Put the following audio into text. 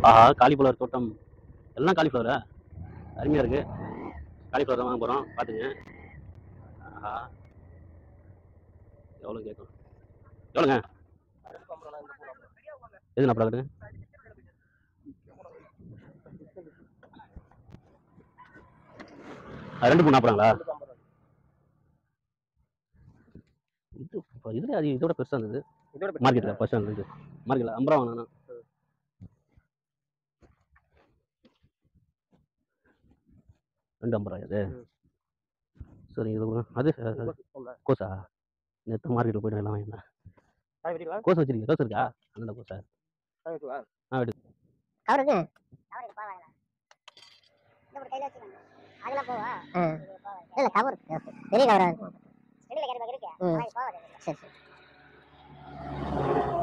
ஆஹா cauliflower தோட்டம் எல்லாம் காலிஃப்ளவரா அருமையாக இருக்கு காலிஃப்ளவர் தான் வாங்க போகிறோம் பார்த்துங்க ஆஹா எவ்வளோ கேட்கும் எவ்வளோங்க எது நான் கட்டுங்க அது ரெண்டு மூணு நாற்பதாங்களா இது இப்போ இதுல அது இதோட பெருசாக இருந்தது இதோட மார்க்கெட்டில் ஃபர்ஸ்ட் இருந்தது மார்க்கெட்டில் ஐம்பது ரூபா வாங்கினா ரெண்டு ஐம்பது ரூபாய் அது ம். சரி இது கொடுங்க. அது அது கோஸா நேற்று மார்க்கெட்டில் போயிட்டு எல்லாம் வாங்கினேன் கோஸ் வச்சிருக்கீங்க கோஸ் இருக்கா அந்த கோஸா அவருக்கு இல்ல கவர் பெரிய கவரா இருக்கும் சரி சரி